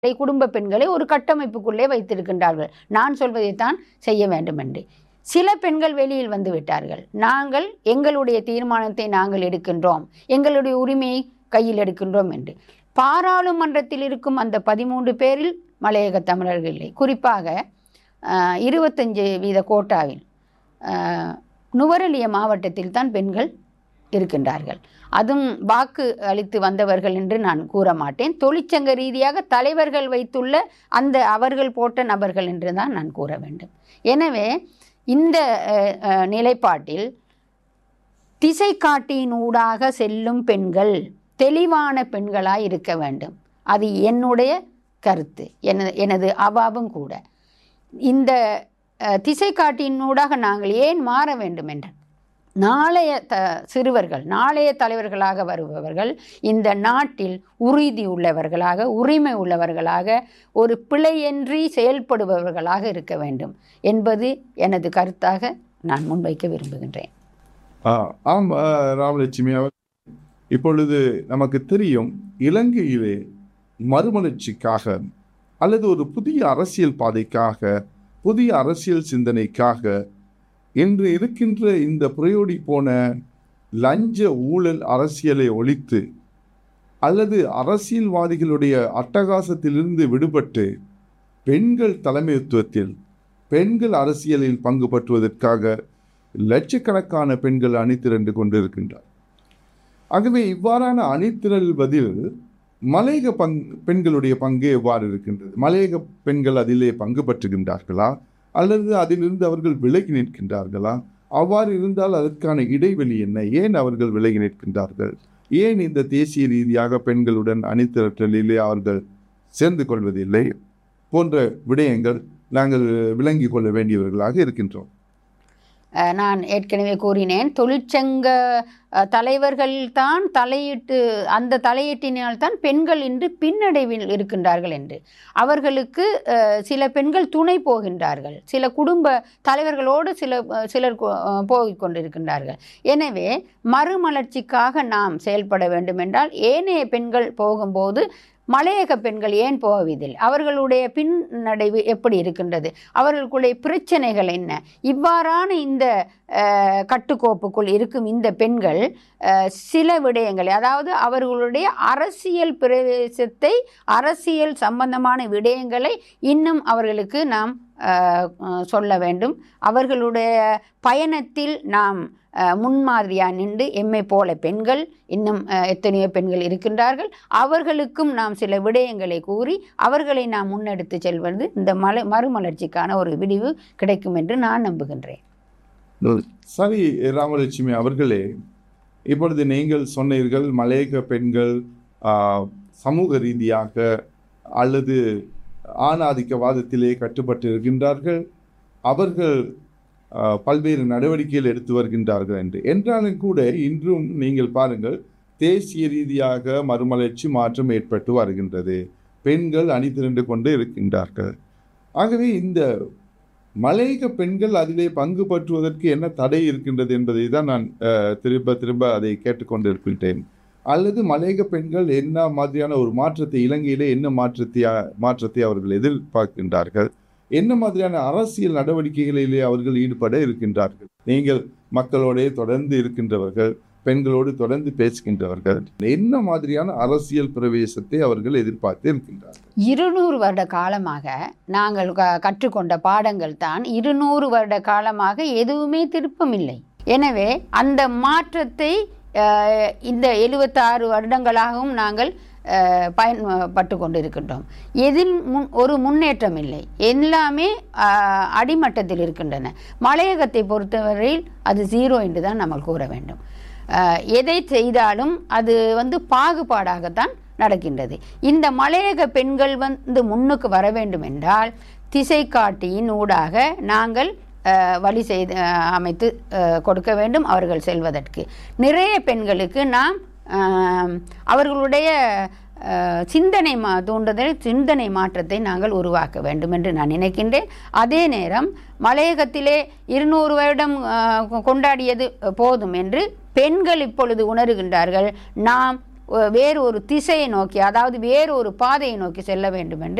குடும்ப பெண்களை ஒரு கட்டமைப்புக்குள்ளே வைத்திருக்கின்றார்கள் நான் சொல்வதைத்தான் செய்ய வேண்டும் என்று சில பெண்கள் வெளியில் வந்து விட்டார்கள் நாங்கள் எங்களுடைய தீர்மானத்தை நாங்கள் எடுக்கின்றோம் எங்களுடைய உரிமையை கையில் எடுக்கின்றோம் என்று பாராளுமன்றத்தில் இருக்கும் அந்த பதிமூன்று பேரில் மலையக தமிழர்கள் இல்லை குறிப்பாக ஆஹ், இருபத்தஞ்சு வீத கோட்டாவில் ஆஹ், நுவரெலிய மாவட்டத்தில் தான் பெண்கள் இருக்கின்றார்கள் அதுவும் வாக்கு அளித்து வந்தவர்கள் என்று நான் கூற மாட்டேன் தொழிற்சங்க ரீதியாக தலைவர்கள் வைத்துள்ள அந்த அவர்கள் போட்ட நபர்கள் என்று தான் நான் கூற வேண்டும் எனவே இந்த அஹ், அஹ், நிலைப்பாட்டில் திசை காட்டியின் ஊடாக செல்லும் பெண்கள் தெளிவான பெண்களாய் இருக்க வேண்டும் அது என்னுடைய கருத்து எனது எனது அவாவும் கூட இந்த அஹ், திசை காட்டியினூடாக நாங்கள் ஏன் மாற வேண்டும் என்ற நாளைய த சிறுவர்கள் நாளைய தலைவர்களாக வருபவர்கள் இந்த நாட்டில் உறுதி உள்ளவர்களாக உரிமை உள்ளவர்களாக ஒரு பிழையின்றி செயல்படுபவர்களாக இருக்க வேண்டும் என்பது எனது கருத்தாக நான் முன்வைக்க விரும்புகின்றேன் ஆ, ஆம் ஆ, ராமலட்சுமி அவர் இப்பொழுது நமக்கு தெரியும் இலங்கையிலே மறுமலர்ச்சிக்காக அல்லது ஒரு புதிய அரசியல் பாதைக்காக புதிய அரசியல் சிந்தனைக்காக இன்று இருக்கின்ற இந்த புரையோடி போன லஞ்ச ஊழல் அரசியலை ஒழித்து அல்லது அரசியல்வாதிகளுடைய அட்டகாசத்திலிருந்து விடுபட்டு பெண்கள் தலைமைத்துவத்தில் பெண்கள் அரசியலில் பங்கு பற்றுவதற்காக லட்சக்கணக்கான பெண்கள் அணிதிரண்டு கொண்டிருக்கின்றார் ஆகவே இவ்வாறான அணிதிரள்வதில் மலையக பங் பெண்களுடைய பங்கு எவ்வாறு இருக்கின்றது மலையக பெண்கள் அதிலே பங்கு பற்றுகின்றார்களா அல்லது அதிலிருந்து அவர்கள் விலகி நிற்கின்றார்களா அவ்வாறு இருந்தால் அதற்கான இடைவெளி என்ன ஏன் அவர்கள் விலகி நிற்கின்றார்கள் ஏன் இந்த தேசிய ரீதியாக பெண்களுடன் அணிதிரட்டலிலே அவர்கள் சேர்ந்து கொள்வதில்லை போன்ற விடயங்கள் நாங்கள் விளங்கிக் கொள்ள வேண்டியவர்களாக இருக்கின்றோம் அஹ், நான் ஏற்கனவே கூறினேன் தொழிற்சங்க அஹ், தலைவர்கள் தான் தலையிட்டு அந்த தலையீட்டினால் தான் பெண்கள் இன்று பின்னடைவில் இருக்கின்றார்கள் என்று அவர்களுக்கு அஹ், சில பெண்கள் துணை போகின்றார்கள் சில குடும்ப தலைவர்களோடு சில அஹ், சிலர் கொ- அஹ், போகிக் கொண்டிருக்கின்றார்கள் எனவே மறுமலர்ச்சிக்காக நாம் செயல்பட வேண்டும் என்றால் ஏனைய பெண்கள் போகும்போது மலையக பெண்கள் ஏன் போவதில்லை அவர்களுடைய பின்னடைவு எப்படி இருக்கின்றது அவர்களுடைய பிரச்சனைகள் என்ன இவ்வாறான இந்த அஹ், கட்டுக்கோப்புக்குள் இருக்கும் இந்த பெண்கள் அஹ், சில விடயங்களை அதாவது அவர்களுடைய அரசியல் பிரவேசத்தை அரசியல் சம்பந்தமான விடயங்களை இன்னும் அவர்களுக்கு நாம் அஹ், அஹ், சொல்ல வேண்டும் அவர்களுடைய பயணத்தில் நாம் அஹ், முன்மாதிரியாக நின்று எம்மை போல பெண்கள் இன்னும் அஹ், எத்தனையோ பெண்கள் இருக்கின்றார்கள் அவர்களுக்கும் நாம் சில விடயங்களை கூறி அவர்களை நாம் முன்னெடுத்து செல்வது இந்த மலை மறுமலர்ச்சிக்கான ஒரு விடிவு கிடைக்கும் என்று நான் நம்புகின்றேன் சரி ராமலட்சுமி அவர்களே இப்பொழுது நீங்கள் சொன்னீர்கள் மலையக பெண்கள் ஆ, சமூக ரீதியாக அல்லது ஆணாதிக்கவாதத்திலே கட்டுப்பட்டு இருக்கின்றார்கள் அவர்கள் ஆ, பல்வேறு நடவடிக்கைகள் எடுத்து வருகின்றார்கள் என்று என்றாலும் கூட இன்றும் நீங்கள் பாருங்கள் தேசிய ரீதியாக மறுமலர்ச்சி மாற்றம் ஏற்பட்டு வருகின்றது பெண்கள் அணி திரண்டு கொண்டு இருக்கின்றார்கள் ஆகவே இந்த மலையக பெண்கள் அதிலே பங்கு பற்றுவதற்கு என்ன தடை இருக்கின்றது என்பதை தான் நான் அஹ், திரும்ப திரும்ப அதை கேட்டுக்கொண்டிருக்கின்றேன் அல்லது மலையக பெண்கள் என்ன மாதிரியான ஒரு மாற்றத்தை இலங்கையிலே என்ன மாற்றத்தை மாற்றத்தை அவர்கள் எதிர்பார்க்கின்றார்கள் என்ன மாதிரியான அரசியல் நடவடிக்கைகளிலே அவர்கள் ஈடுபட இருக்கின்றார்கள் நீங்கள் மக்களோடே தொடர்ந்து இருக்கின்றவர்கள் பெண்களோடு தொடர்ந்து பேசுகின்றவர்கள் என்ன மாதிரியான அரசியல் பிரவேசத்தை அவர்கள் எதிர்பார்த்து இருக்கின்றார்கள் இருநூறு வருட காலமாக நாங்கள் க- கற்றுக்கொண்ட பாடங்கள் தான் இருநூறு வருட காலமாக எதுவுமே திருப்பமில்லை எனவே அந்த மாற்றத்தை அஹ், இந்த எழுபத்தாறு வருடங்களாகவும் நாங்கள் அஹ், பயன்பட்டு கொண்டிருக்கின்றோம் எதில் முன் ஒரு முன்னேற்றம் இல்லை எல்லாமே அஹ், அடிமட்டத்தில் இருக்கின்றன மலையகத்தை பொறுத்தவரையில் அது ஜீரோ என்று தான் நம்ம கூற வேண்டும் அஹ், எதை செய்தாலும் அது வந்து பாகுபாடாகத்தான் நடக்கின்றது இந்த மலையக பெண்கள் வந்து முன்னுக்கு வர வேண்டும் என்றால் திசை காட்டியின் ஊடாக நாங்கள் அஹ், வழி செய்து அஹ், அமைத்து அஹ், கொடுக்க வேண்டும் அவர்கள் செல்வதற்கு நிறைய பெண்களுக்கு நாம் அஹ், அவர்களுடைய அஹ், சிந்தனை மா தூண்டுதல் சிந்தனை மாற்றத்தை நாங்கள் உருவாக்க வேண்டும் என்று நான் நினைக்கின்றேன் அதே நேரம் மலையகத்திலே இருநூறு வருடம் அஹ், கொ- கொண்டாடியது போதும் என்று பெண்கள் இப்பொழுது உணர்கின்றார்கள் நாம் ஒ- வேறு ஒரு திசையை நோக்கி அதாவது வேறு ஒரு பாதையை நோக்கி செல்ல வேண்டும் என்று